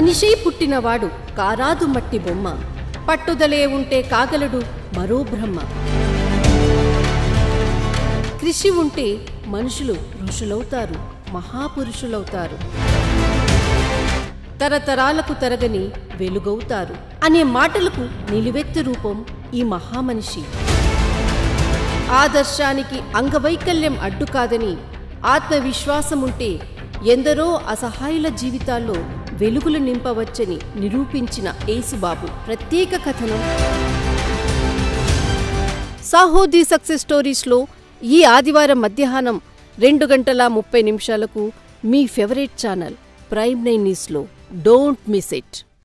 మనిషై పుట్టినవాడు కారాదు మట్టి బొమ్మ పట్టుదలే ఉంటే కాగలడు మరో బ్రహ్మ కృషి ఉంటే మనుషులు ఋషులవుతారు మహాపురుషులవుతారు తరతరాలకు తరగని వెలుగవుతారు అనే మాటలకు నిలువెత్తు రూపం ఈ మహామనిషి ఆదర్శానికి అంగవైకల్యం అడ్డు కాదని ఆత్మవిశ్వాసముంటే ఎందరో అసహాయుల జీవితాల్లో వెలుగులు నింపవచ్చని నిరూపించిన యేసుబాబు ప్రత్యేక కథనం సాహోది సక్సెస్ స్టోరీస్లో ఈ ఆదివారం మధ్యాహ్నం రెండు గంటల ముప్పై నిమిషాలకు మీ ఫేవరెట్ ఛానల్ ప్రైమ్ నైన్ న్యూస్లో డోంట్ మిస్ ఇట్